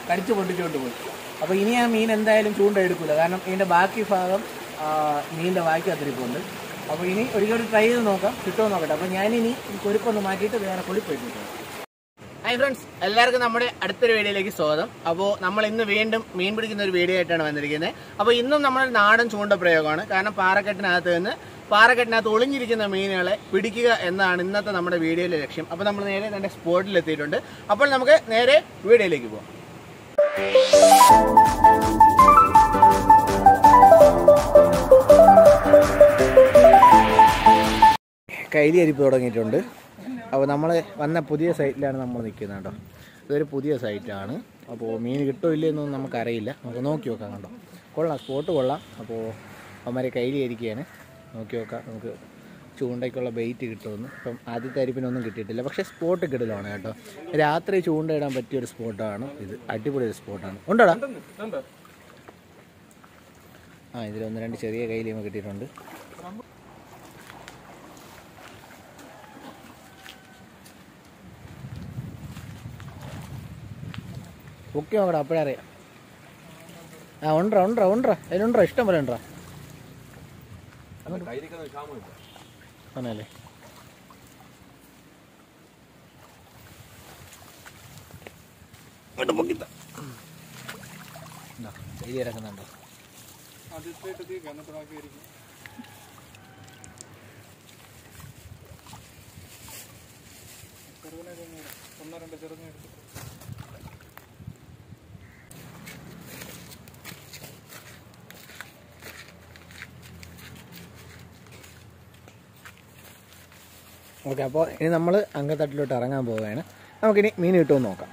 കടിച്ചു പൊട്ടിച്ചോണ്ട് പോയി അപ്പോൾ ഇനി ആ മീൻ എന്തായാലും ചൂണ്ട എടുക്കില്ല കാരണം ഇതിൻ്റെ ബാക്കി ഭാഗം ആ, മീനിൻ്റെ ബാക്കി അത്തിരിപ്പുണ്ട് അപ്പോൾ ഇനി ഒരിക്കൽ ട്രൈ ചെയ്ത് നോക്കാം കിട്ടുമോ നോക്കട്ടെ അപ്പോൾ ഞാനിനി ഈ കൊഴുപ്പൊന്ന് മാറ്റിയിട്ട് വേറെ കൊഴുപ്പ് ഇട്ടിട്ടുണ്ട് ഹായ് ഫ്രണ്ട്സ് എല്ലാവർക്കും നമ്മുടെ അടുത്തൊരു വീഡിയോയിലേക്ക് സ്വാഗതം അപ്പോൾ നമ്മൾ ഇന്ന് വീണ്ടും മീൻ പിടിക്കുന്ന ഒരു വീഡിയോ ആയിട്ടാണ് വന്നിരിക്കുന്നത് അപ്പോൾ ഇന്നും നമ്മൾ നാടൻ ചൂണ്ട പ്രയോഗമാണ് കാരണം പാറക്കെട്ടിനകത്ത് നിന്ന് പാറക്കെട്ടിനകത്ത് ഒളിഞ്ഞിരിക്കുന്ന മീനുകളെ പിടിക്കുക എന്നാണ് ഇന്നത്തെ നമ്മുടെ വീഡിയോയിലെ ലക്ഷ്യം അപ്പോൾ നമ്മൾ നേരെ നമ്മുടെ സ്പോട്ടിൽ എത്തിയിട്ടുണ്ട് അപ്പോൾ നമുക്ക് നേരെ വീഡിയോയിലേക്ക് പോകാം കൈലി അരിപ്പ് തുടങ്ങിയിട്ടുണ്ട് അപ്പോൾ നമ്മൾ വന്ന പുതിയ സൈറ്റിലാണ് നമ്മൾ നിൽക്കുന്നത് കേട്ടോ ഇതൊരു പുതിയ സൈറ്റാണ് അപ്പോൾ മീൻ കിട്ടോ ഇല്ലേ എന്നൊന്നും നമുക്കറിയില്ല നമുക്ക് നോക്കി നോക്കാം കണ്ടോ കൊള്ളാം സ്പോട്ട് കൊള്ളാം അപ്പോൾ അവന്മാരെ കൈലി അരിക്കുകയാണ് നോക്കി നോക്കാം നമുക്ക് ചൂണ്ടയ്ക്കുള്ള ബെയ്റ്റ് കിട്ടുമെന്ന് ഇപ്പം ആദ്യത്തെ അരിപ്പിനൊന്നും കിട്ടിയിട്ടില്ല പക്ഷേ സ്പോട്ട് കിടലാണ് കേട്ടോ രാത്രി ചൂണ്ടയിടാൻ പറ്റിയ ഒരു സ്പോട്ടാണ് ഇത് അടിപൊളി ഒരു സ്പോട്ടാണ് ഉണ്ടോടാ ആ ഇതിൽ ഒന്ന് രണ്ട് ചെറിയ കയ്യിലും കിട്ടിയിട്ടുണ്ട് പൊക്കി നോക്കടാ അപ്പോഴേ അറിയാം ആ ഉണ്ടോ ഉണ്ടോ ഉണ്ടോ അതിലുണ്ടോ ഇഷ്ടം പോലെ ഉണ്ടോ ആണല്ലേ ഇങ്ങോട്ട് പൊക്കിത്ത എഴുതി ഇറക്കുന്നുണ്ടോ ഓക്കെ അപ്പോൾ ഇനി നമ്മൾ അങ്കത്തട്ടിലോട്ട് ഇറങ്ങാൻ പോവുകയാണ് നമുക്കിനി മീൻ കിട്ടുമെന്ന് നോക്കാം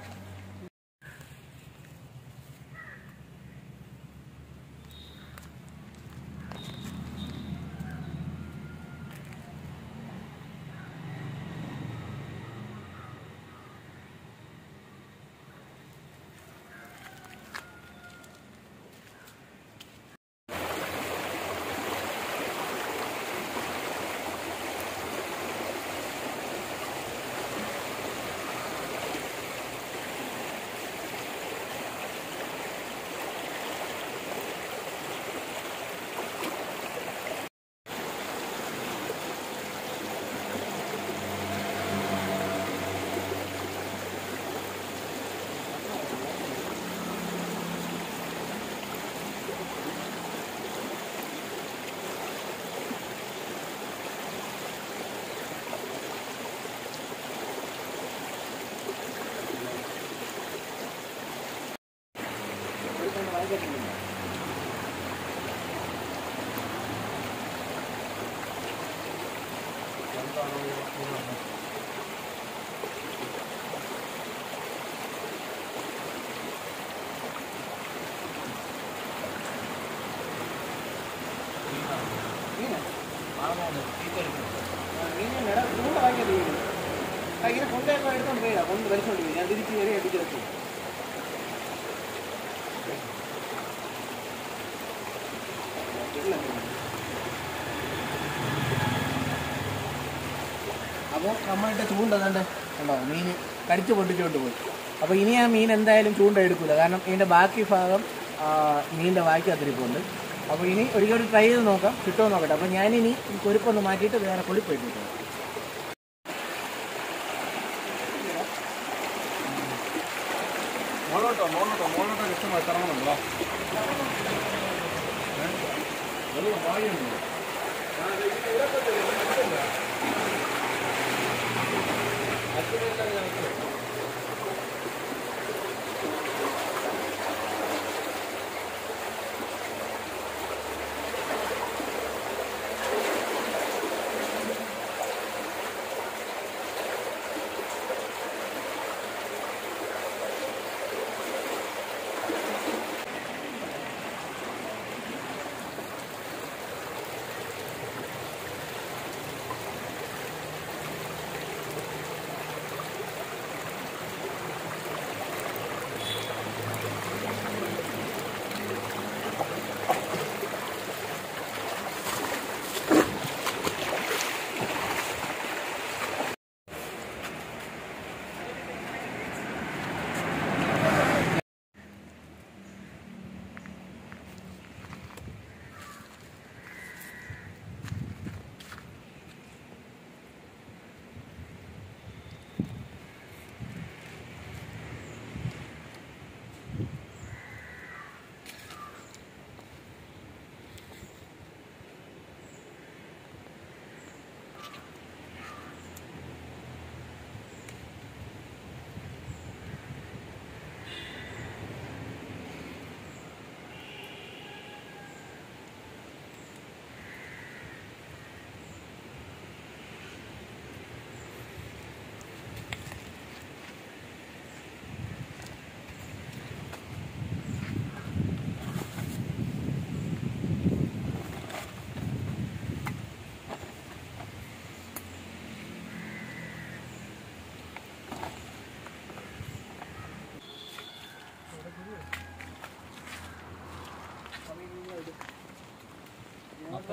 ഇങ്ങനെ കൊണ്ടൊക്കെ എടുത്തോണ്ട് പോയിടാ കൊണ്ട് വലിച്ചോണ്ട് പോയി ഞാൻ തിരിച്ച് കയറി അടിച്ചു അപ്പോൾ നമ്മളുടെ ചൂണ്ട കണ്ട് കണ്ടോ മീൻ കടിച്ചു പൊട്ടിച്ചോണ്ട് പോയി അപ്പോൾ ഇനി ആ മീൻ എന്തായാലും ചൂണ്ട എടുക്കില്ല കാരണം ഇതിൻ്റെ ബാക്കി ഭാഗം ആ, മീനിൻ്റെ ബാക്കി അത്തിരിപ്പുണ്ട് അപ്പോൾ ഇനി ഒരിക്കൽ ട്രൈ ചെയ്ത് നോക്കാം കിട്ടുമോ നോക്കട്ടെ അപ്പോൾ ഞാനിനി ഈ കൊഴുപ്പൊന്ന് മാറ്റിയിട്ട് വേറെ കൊഴുപ്പ് ഇട്ടിട്ടുണ്ട് മോളോട്ടോ മോളോട്ടോ മോളോട്ടോ ഇഷ്ടമായി തരണമെന്നുണ്ടോ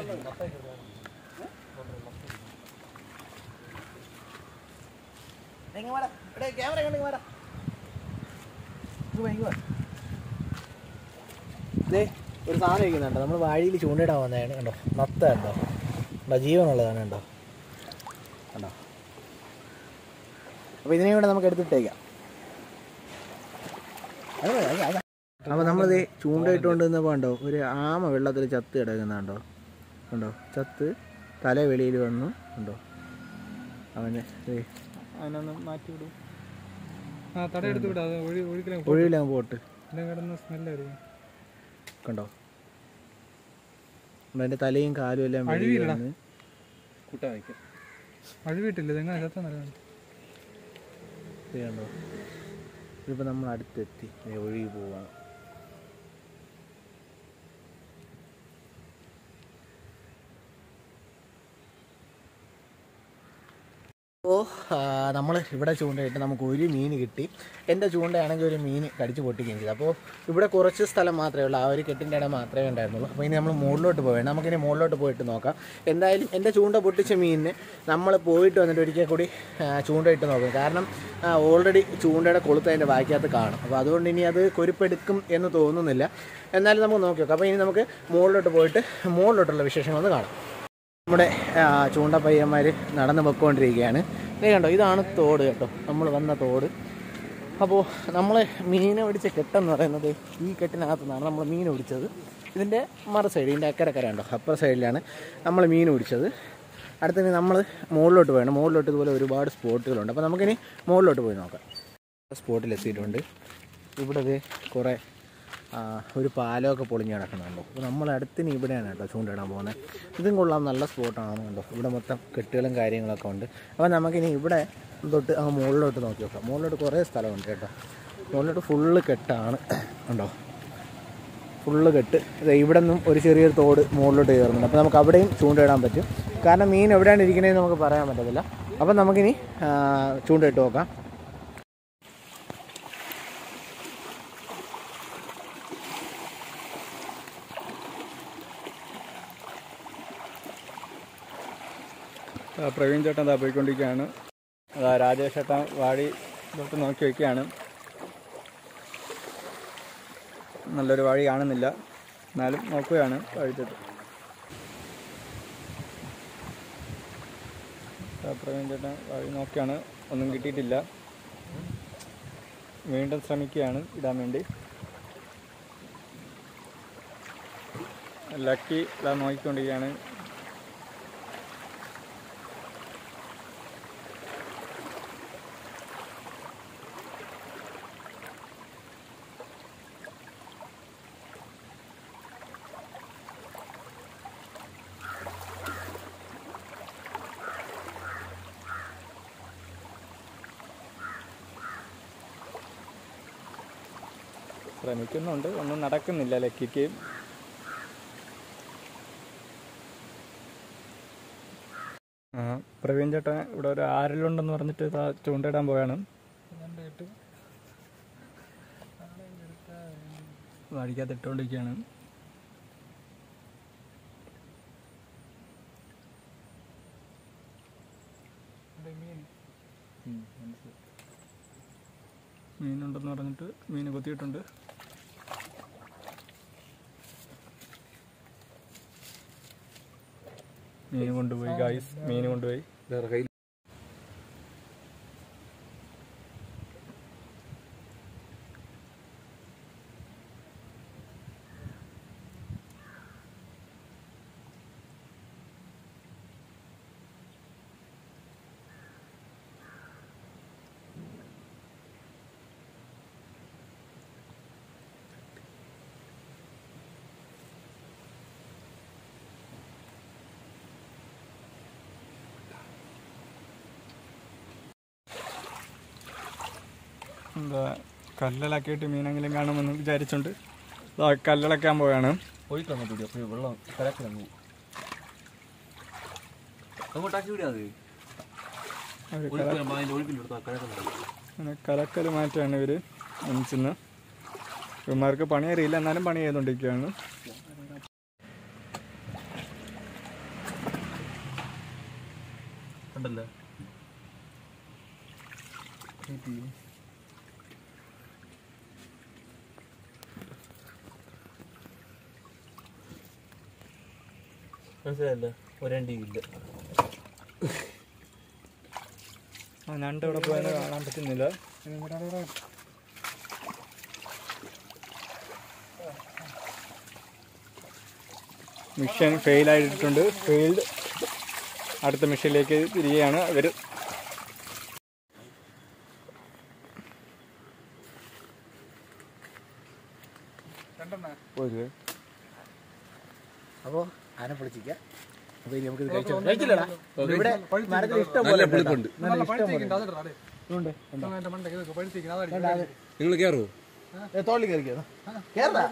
ഇങ്ങ് വാടാ. ഇവിടെ ക്യാമറ കണ്ട് ഇങ്ങ് വാടാ. ഇങ്ങ് വാ, ഇങ്ങ് വാ. ദേ ഒരു സാധനം ഇരിക്കുന്നുണ്ട് നമ്മൾ വാഴിയിൽ ചൂണ്ടയിടാൻ വന്നതാണ് കണ്ടോ നത്ത കണ്ടോ കണ്ടോ ജീവനുള്ളതാണ് കണ്ടോ കണ്ടോ അപ്പോൾ ഇതിനെ കൂടെ നമുക്ക് എടുത്തിട്ടേക്കാം അത് മതി, അത് അത്. അപ്പോൾ നമ്മളിത് ചൂണ്ടയിട്ടുകൊണ്ട് നിന്നപ്പോൾ കണ്ടോ ഒരു ആമ വെള്ളത്തിൽ ചത്ത് കിടക്കുന്നുണ്ടോ കണ്ടോ ചത്ത് തല വെളിയിൽ വന്നു കണ്ടോ അവന് ദേ അതിനൊന്ന് മാറ്റി വിടും ആ തട എടുത്ത് വിടാം അത് ഒഴി ഒഴിക്കലും ഒഴിയിലാൻ പോട്ട് എല്ലാം കിടന്ന സ്മെല്ലായിരിക്കും കണ്ടോ അതിൻ്റെ തലയും കാലും എല്ലാം വെളിയിൽ അഴുകിയില്ലടാ. വന്ന് കൂട്ടാ വയ്ക്കാം അഴുവിട്ടില്ല ഇതെങ്ങനെ ചത്ത നല്ലതാണ് ഇത് കണ്ടോ ഇതിപ്പോൾ നമ്മൾ അടുത്തെത്തി ദേ ഒഴുകി പോവാണ് അപ്പോൾ നമ്മൾ ഇവിടെ ചൂണ്ടയിട്ട് നമുക്ക് ഒരു മീൻ കിട്ടി എൻ്റെ ചൂണ്ടയാണെങ്കിൽ ഒരു മീൻ കടിച്ച് പൊട്ടിക്കുകയും ചെയ്തു അപ്പോൾ ഇവിടെ കുറച്ച് സ്ഥലം മാത്രമേ ഉള്ളൂ ആ ഒരു കെട്ടിൻ്റെ ഇടം മാത്രമേ ഉണ്ടായിരുന്നുള്ളൂ അപ്പോൾ ഇനി നമ്മൾ മുകളിലോട്ട് പോവേണ്ട നമുക്കിനി മുകളിലോട്ട് പോയിട്ട് നോക്കാം എന്തായാലും എൻ്റെ ചൂണ്ട പൊട്ടിച്ച മീനിന് നമ്മൾ പോയിട്ട് വന്നിട്ട് ഒരിക്കൽ കൂടി ആ, ചൂണ്ടയിട്ട് നോക്കും കാരണം ഓൾറെഡി ചൂണ്ടയുടെ കൊളുത്ത് അതിൻ്റെ ബാക്കിനകത്ത് കാണും അപ്പോൾ അതുകൊണ്ട് ഇനി അത് കൊരുപ്പെടുക്കും എന്ന് തോന്നുന്നില്ല എന്നാലും നമുക്ക് നോക്കി നോക്കാം അപ്പോൾ ഇനി നമുക്ക് മുകളിലോട്ട് പോയിട്ട് മുകളിലോട്ടുള്ള വിശേഷങ്ങളൊന്ന് കാണാം നമ്മുടെ ആ, ചൂണ്ട പയ്യന്മാർ നടന്ന് പൊയ്ക്കൊണ്ടിരിക്കുകയാണ് ഇത് കണ്ടോ ഇതാണ് തോട് കേട്ടോ നമ്മൾ വന്ന തോട് അപ്പോൾ നമ്മൾ മീനെ പിടിച്ച കെട്ടെന്ന് പറയുന്നത് ഈ കെട്ടിനകത്തു നിന്നാണ് നമ്മൾ മീൻ പിടിച്ചത് ഇതിൻ്റെ മറു സൈഡ് ഇതിൻ്റെ അക്കരക്കര ഉണ്ടോ അപ്പുറ സൈഡിലാണ് നമ്മൾ മീൻ പിടിച്ചത് അടുത്തത് നമ്മൾ മുകളിലോട്ട് പോകണം മുകളിലോട്ട് ഇതുപോലെ ഒരുപാട് സ്പോട്ടുകളുണ്ട് അപ്പോൾ നമുക്കിനി മുകളിലോട്ട് പോയി നോക്കാം സ്പോട്ടിലെത്തിയിട്ടുണ്ട് ഇവിടെ ദേ കുറേ ആ, ഒരു പാലമൊക്കെ പൊളിഞ്ഞ് കിടക്കുന്നുണ്ടോ അപ്പോൾ നമ്മൾ അടുത്തിന് ഇവിടെയാണ് കേട്ടോ ചൂണ്ടിടാൻ പോകുന്നത് ഇതും കൊള്ളാം നല്ല സ്പോട്ടാണ് കണ്ടോ ഇവിടെ മൊത്തം കെട്ടുകളും കാര്യങ്ങളൊക്കെ ഉണ്ട് അപ്പോൾ നമുക്കിനി ഇവിടെ തൊട്ട് അങ്ങ് മുകളിലോട്ട് നോക്കി നോക്കാം മുകളിലോട്ട് കുറേ സ്ഥലമുണ്ട് കേട്ടോ മുകളിലോട്ട് ഫുള്ള് കെട്ടാണ് കണ്ടോ ഫുള്ള് കെട്ട് ഇത് ഇവിടെ നിന്നും ഒരു ചെറിയൊരു തോട് മുകളിലോട്ട് കയറുന്നുണ്ട് അപ്പോൾ നമുക്ക് അവിടെയും ചൂണ്ടയിടാൻ പറ്റും കാരണം മീൻ എവിടെയാണ് ഇരിക്കുന്നതെന്ന് നമുക്ക് പറയാൻ പറ്റത്തില്ല അപ്പോൾ നമുക്കിനി ആ, ചൂണ്ടയിട്ട് നോക്കാം ആ, പ്രവീൺ ചേട്ടൻ അതാ പോയിക്കൊണ്ടിരിക്കുകയാണ് അതാ രാജേഷ് ചേട്ടൻ വാടി തൊട്ട് നോക്കി വയ്ക്കുകയാണ് നല്ലൊരു വഴി കാണുന്നില്ല എന്നാലും നോക്കുകയാണ് വഴിത്തത് പ്രവീൺ ചേട്ടൻ വഴി നോക്കിയാണ് ഒന്നും കിട്ടിയിട്ടില്ല വീണ്ടും ശ്രമിക്കുകയാണ് ഇടാൻ വേണ്ടി ലക്കി ഇതാ നോക്കിക്കൊണ്ടിരിക്കുകയാണ് ശ്രമിക്കുന്നുണ്ട് ഒന്നും നടക്കുന്നില്ല ലക്കിക്ക് ആ പ്രവീൺ ചേട്ടൻ ഇവിടെ ഒരു ആരലുണ്ടെന്ന് പറഞ്ഞിട്ട് ഇതാ ചൂണ്ടയിടാൻ പോയാണ് വാടിക്കകത്ത് ഇട്ടുകൊണ്ടിരിക്കുകയാണ് മീനുണ്ടെന്ന് പറഞ്ഞിട്ട് മീൻ കൊത്തിയിട്ടുണ്ട് മീൻ കൊണ്ടുപോയി ഗായ്സ് മീൻ കൊണ്ടുപോയി എന്താ കല്ലിളക്കിയിട്ട് മീനെങ്കിലും കാണുമെന്ന് വിചാരിച്ചുണ്ട് ദാ കല്ലിളക്കാൻ പോവാണ് ഒഴുക്കാൻ പറ്റൂല അപ്പോൾ വെള്ളം കലക്കിലങ്ങ് പോകും അങ്ങോട്ടാക്കി വിടാ അത് ഒരു കല- ഒഴുക്കിൽ അതിൻ്റെ ഒഴുക്കിലെടുത്ത് കലക്കുന്നുണ്ട് അങ്ങനെ കലക്കൽ മാറ്റാണ് ഇവർ ഒന്നിച്ചിന്ന് ഇവന്മാർക്ക് പണി അറിയില്ല എന്നാലും പണി ചെയ്തുകൊണ്ടിരിക്കുകയാണ് ഉണ്ടല്ലോ മനസ്സിലായല്ലോ ഒരണ്ടി ഇല്ല ആ ഞണ്ട് ഇവിടെ പോയെന്ന് കാണാൻ പറ്റുന്നില്ല മിഷൻ ഫെയിൽ ആയിട്ടുണ്ട് ഫെയിൽഡ് അടുത്ത മിഷനിലേക്ക് തിരികെയാണ് അവർ ഒരു അപ്പോൾ ആന പൊളിച്ചിക്ക അപ്പോൾ ഇനി നമുക്ക് ഇത് കഴിച്ചു കഴിച്ചില്ലടാ ഇവിടെ മരത്തിൽ ഇഷ്ടം പോലെ ഉണ്ട് കേട്ടോ. നല്ല ഇഷ്ടം പോലെ ഉണ്ട്. ഉണ്ട്, ഉണ്ട്. നിങ്ങൾ കയറുമോ ഏ, തോളിൽ കയറിക്കോ കേറടാ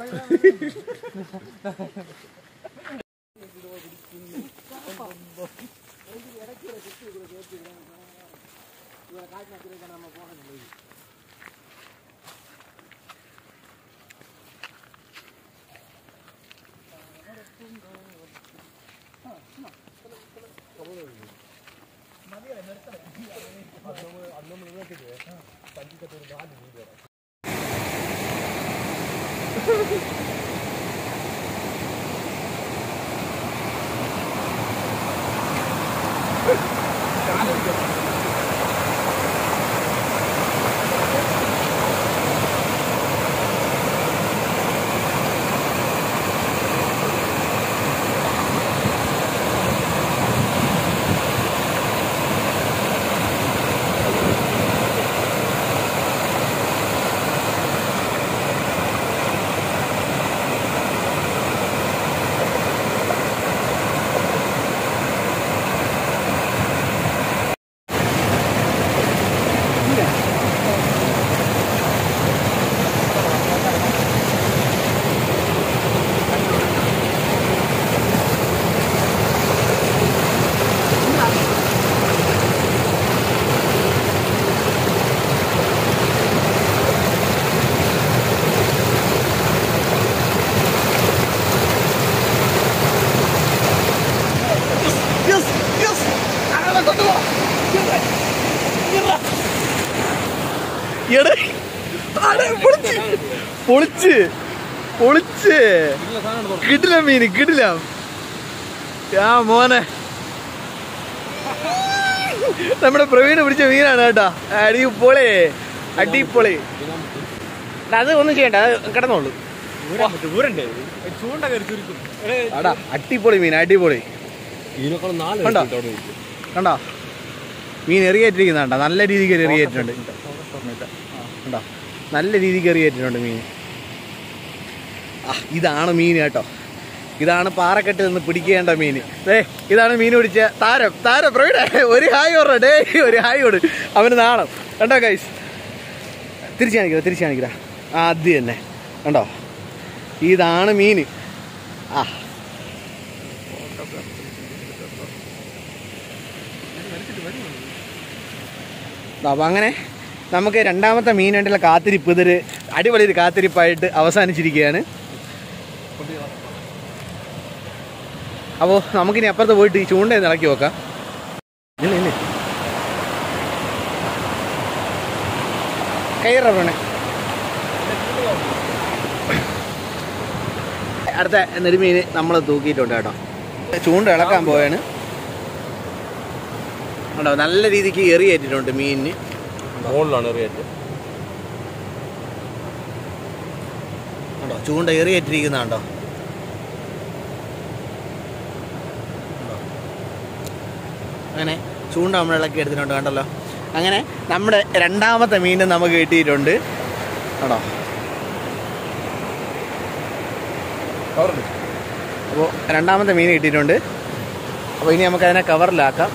പൊളിച്ച് പൊളിച്ച് കിടില മീന് കിടില ആ മോനെ നമ്മുടെ പ്രവീണ് പിടിച്ച മീനാണ് കേട്ടാ അടിപൊളി അടിപൊളി അത് ഒന്നും ചെയ്യണ്ട അത് കിടന്നോളൂ അടാ അടിപൊളി മീൻ അടിപൊളി ഇതിനേക്കാളും നാല് കണ്ടോ? ഇരട്ടി അവിടെ നിൽക്കും. കണ്ടോ മീൻ എറിയേറ്റിരിക്കുന്ന കണ്ടോ നല്ല രീതിക്ക് എറിയേറ്റിട്ടുണ്ട് കണ്ടോ നല്ല രീതിക്ക് എറിയേറ്റിട്ടുണ്ട് മീൻ ആ ഇതാണ് മീൻ കേട്ടോ ഇതാണ് പാറക്കെട്ടിൽ നിന്ന് പിടിക്കേണ്ട മീൻ ദേ ഇതാണ് മീൻ പിടിച്ച താരം താരം പ്രവീണ ഒരു ഹായ് ഓർഡ ഡേ ഒരു ഹായ് ഓട് അവന് നാണം കണ്ടോ ഗൈസ് തിരിച്ചു കാണിക്കടാ തിരിച്ചു കാണിക്കടാ ആ അത് തന്നെ കണ്ടോ ഇതാണ് മീൻ ആ അപ്പം അങ്ങനെ നമുക്ക് രണ്ടാമത്തെ മീൻ വേണ്ടിയുള്ള കാത്തിരിപ്പ് ഇതൊരു അടിപൊളി ഒരു കാത്തിരിപ്പായിട്ട് അവസാനിച്ചിരിക്കുകയാണ് അപ്പോൾ നമുക്കിനി അപ്പുറത്ത് പോയിട്ട് ഈ ചൂണ്ടയൊന്ന് ഇളക്കി നോക്കാം ഇല്ല ഇല്ല കയറ വേണേ അടുത്ത നെടുമീൻ നമ്മൾ തൂക്കിയിട്ടുണ്ട് കേട്ടോ ചൂണ്ട ഇളക്കാൻ പോവാണ് ഉണ്ടോ നല്ല രീതിക്ക് എറിയേറ്റിട്ടുണ്ട് മീനിന് മുകളിലാണ് എറിയേറ്റ് ഉണ്ടോ ചൂണ്ട എറിയേറ്റിരിക്കുന്നുണ്ടോ അങ്ങനെ ചൂണ്ട നമ്മൾ ഇളക്കി എടുത്തിട്ടുണ്ട് കണ്ടല്ലോ അങ്ങനെ നമ്മുടെ രണ്ടാമത്തെ മീൻ നമുക്ക് കിട്ടിയിട്ടുണ്ട് കേട്ടോ അപ്പോൾ രണ്ടാമത്തെ മീൻ കിട്ടിയിട്ടുണ്ട് അപ്പോൾ ഇനി നമുക്ക് അതിനെ കവറിലാക്കാം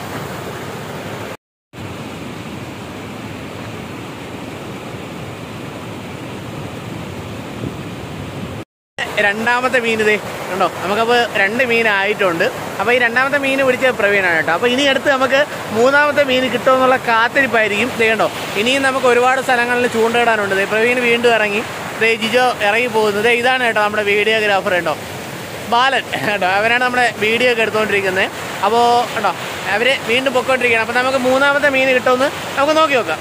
രണ്ടാമത്തെ മീൻ ഇതേ കണ്ടോ നമുക്കപ്പോൾ രണ്ട് മീനായിട്ടുണ്ട് അപ്പോൾ ഈ രണ്ടാമത്തെ മീൻ പിടിച്ച പ്രവീണാണ് കേട്ടോ അപ്പോൾ ഇനി അടുത്ത് നമുക്ക് മൂന്നാമത്തെ മീൻ കിട്ടുമെന്നുള്ള കാത്തിരിപ്പായിരിക്കും ദേ കണ്ടോ ഇനിയും നമുക്ക് ഒരുപാട് സ്ഥലങ്ങളിൽ ചൂണ്ടയിടാനുണ്ട് ദേ പ്രവീൺ വീണ്ടും ഇറങ്ങി ദേ ജിജോ ഇറങ്ങി പോകുന്നത് ദേ ഇതാണ് കേട്ടോ നമ്മുടെ വീഡിയോഗ്രാഫർ കേട്ടോ ബാലൻ കേട്ടോ അവനാണ് നമ്മുടെ വീഡിയോ ഒക്കെ എടുത്തുകൊണ്ടിരിക്കുന്നത് അപ്പോൾ കേട്ടോ അവർ വീണ്ടും പൊക്കോണ്ടിരിക്കുകയാണ് അപ്പോൾ നമുക്ക് മൂന്നാമത്തെ മീൻ കിട്ടുമെന്ന് നമുക്ക് നോക്കി നോക്കാം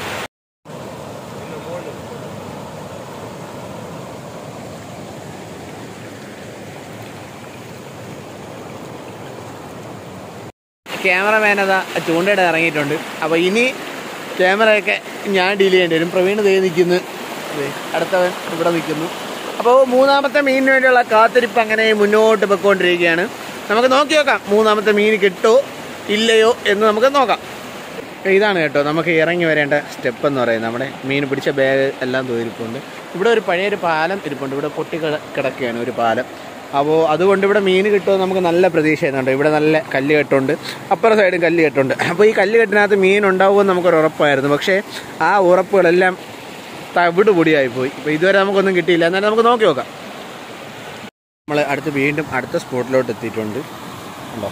ക്യാമറമാൻ അതാ ചൂണ്ടയുടെ ഇറങ്ങിയിട്ടുണ്ട് അപ്പോൾ ഇനി ക്യാമറയൊക്കെ ഞാൻ ഡീൽ ചെയ്യേണ്ടി വരും പ്രവീൺ ദേ നിൽക്കുന്നു ദേ അടുത്തവൻ ഇവിടെ നിൽക്കുന്നു അപ്പോൾ മൂന്നാമത്തെ മീനിന് വേണ്ടിയുള്ള കാത്തിരിപ്പ് അങ്ങനെ മുന്നോട്ട് പൊയ്ക്കൊണ്ടിരിക്കുകയാണ് നമുക്ക് നോക്കി നോക്കാം മൂന്നാമത്തെ മീൻ കിട്ടുമോ ഇല്ലയോ എന്ന് നമുക്ക് നോക്കാം ഇതാണ് കേട്ടോ നമുക്ക് ഇറങ്ങി വരേണ്ട സ്റ്റെപ്പ് എന്ന് പറയുന്നത് നമ്മുടെ മീൻ പിടിച്ച ബാഗ് എല്ലാം തോരിപ്പുണ്ട് ഇവിടെ ഒരു പഴയൊരു പാലം ഇരിപ്പുണ്ട് ഇവിടെ പൊട്ടി കിട- കിടക്കുകയാണ് ഒരു പാലം അപ്പോൾ അതുകൊണ്ട് ഇവിടെ മീൻ കിട്ടുമോ നമുക്ക് നല്ല പ്രതീക്ഷ ചെയ്യുന്നുണ്ട് ഇവിടെ നല്ല കല്ല് കെട്ടുണ്ട് അപ്പുറ സൈഡും കല്ല് കെട്ടുണ്ട് അപ്പോൾ ഈ കല്ല് കെട്ടിനകത്ത് മീൻ ഉണ്ടാവുമെന്ന് നമുക്കൊരു ഉറപ്പായിരുന്നു പക്ഷേ ആ ഉറപ്പുകളെല്ലാം തവിട് പൊടിയായിപ്പോയി ഇപ്പോൾ ഇതുവരെ നമുക്കൊന്നും കിട്ടിയില്ല എന്നാലും നമുക്ക് നോക്കി നോക്കാം നമ്മൾ അടുത്ത് വീണ്ടും അടുത്ത സ്പോട്ടിലോട്ട് എത്തിയിട്ടുണ്ട് ഉണ്ടോ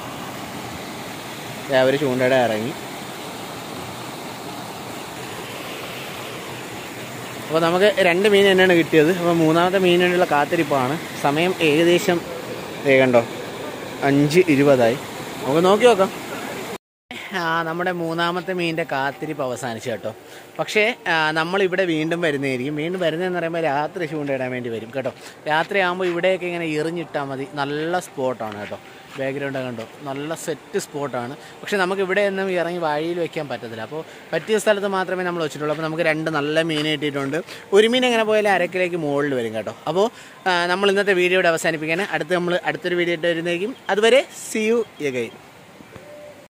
അവർ ചൂണ്ടയുടെ ഇറങ്ങി അപ്പോൾ നമുക്ക് രണ്ട് മീൻ തന്നെയാണ് കിട്ടിയത് അപ്പോൾ മൂന്നാമത്തെ മീനിനുള്ള കാത്തിരിപ്പാണ് സമയം ഏകദേശം ദേ കണ്ടോ അഞ്ച് ഇരുപതായി നമുക്ക് നോക്കി നോക്കാം ആ, നമ്മുടെ മൂന്നാമത്തെ മീനിൻ്റെ കാത്തിരിപ്പ് അവസാനിച്ചു കേട്ടോ പക്ഷേ ആ, നമ്മളിവിടെ വീണ്ടും വരുന്നതായിരിക്കും വീണ്ടും വരുന്നതെന്ന് പറയുമ്പോൾ രാത്രി ചൂണ്ടയിടാൻ വേണ്ടി വരും കേട്ടോ രാത്രി ആകുമ്പോൾ ഇവിടെയൊക്കെ ഇങ്ങനെ എറിഞ്ഞിട്ടാൽ മതി നല്ല സ്പോട്ടാണ് കേട്ടോ ബാക്ക്ഗ്രൗണ്ട് കണ്ടോ നല്ല സെറ്റ് സ്പോട്ടാണ് പക്ഷേ നമുക്ക് ഇവിടെ ഒന്നും ഇറങ്ങി വഴിയിൽ വെക്കാൻ പറ്റത്തില്ല അപ്പോൾ പറ്റിയ സ്ഥലത്ത് മാത്രമേ നമ്മൾ വെച്ചിട്ടുള്ളൂ അപ്പോൾ നമുക്ക് രണ്ട് നല്ല മീൻ കിട്ടിയിട്ടുണ്ട് ഒരു മീൻ എങ്ങനെ പോയാലും അരക്കിലേക്ക് മുകളിൽ വരും കേട്ടോ അപ്പോൾ ആ, നമ്മൾ ഇന്നത്തെ വീഡിയോ ഇവിടെ അവസാനിപ്പിക്കാൻ അടുത്ത് നമ്മൾ അടുത്തൊരു വീഡിയോ ഇട്ട് വരുന്നതായിരിക്കും അതുവരെ സി യു എഗൈൻ